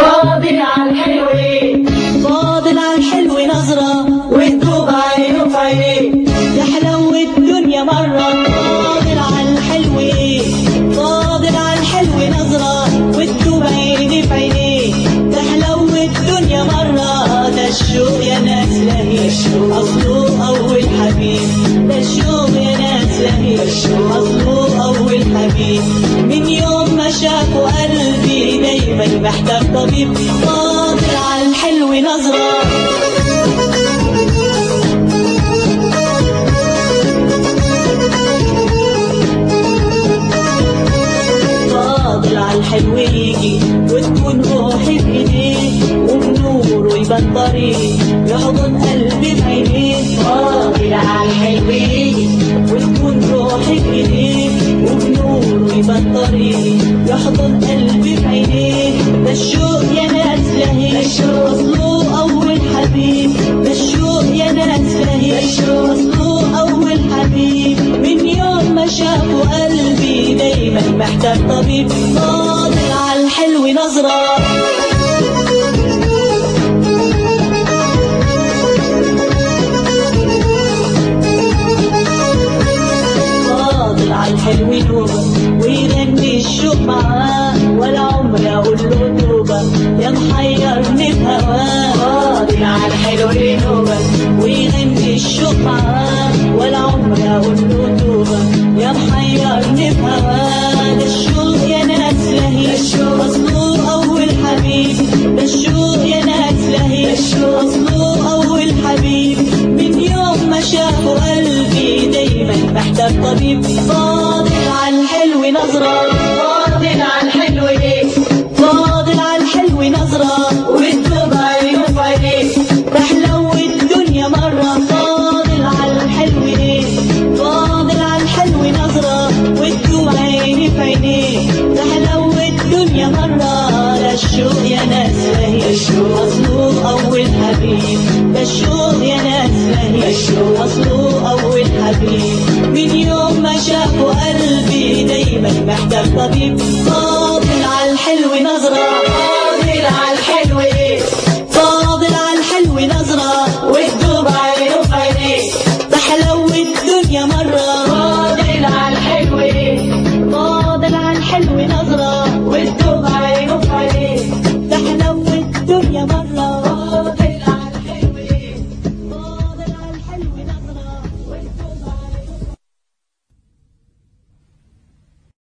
فاضل على الحلو ايه فاضل على الحلو نظرة وتدوب عينه في عينيه تحلو الدنيا مرة فاضل على الحلو ايه فاضل على الحلو نظرة وتدوب عيني في عينيه تحلو الدنيا مرة ده الشوق يا ناس لهي أصله أول حبيب ده الشوق يا ناس لهي أصله أول حبيب من يوم ما شافوا قلبي دايما محتاج طبيب فاضل على الحلو نظرة فاضل على الحلو يجي وتكون روحي بايديه وبنوره يبان طريق يحضن قلبي بعينيه فاضل على الحلو ايه وتكون روحي بايديه وبنوره يبان طريق يحضن قلبي بعينيه ده الشوق يا ناس لهي اصله اول حبيب ده الشوق يا ناس لهي اصله اول حبيب من يوم ما شافوا قلبي دايما محتاج طبيب فاضل على الحلو نظره فاضل على الحلو نوبة ويغني الشوق معاه ولا عمري اقول له توبة يا محيرني بهواه فاضل على الحلو ايه نوبة ويغني الشوق معاه ولا عمري اقول له توبة يا محيرني بهواه ده الشوق يا ناس لهي اصله اول حبيب ده الشوق يا ناس لهي اصله اول حبيب من يوم ما شافوا قلبي دايما محتاج طبيب فاضل على الحلو نظرة فاضل على الحلو ايه فاضل على الحلو نظرة وتدوب عينه في عينيه تحلو الدنيا مرة فاضل على الحلو ايه فاضل على الحلو نظرة وتدوب عيني في عينيه تحلو الدنيا مرة ده الشوق يا ناس لهي أصله أول حبيب ده الشوق يا ناس لهي أصله أول حبيب من يوم ما شافوا قلبي دايما محتاج طبيب فاضل على الحلو نظرة فاضل على الحلو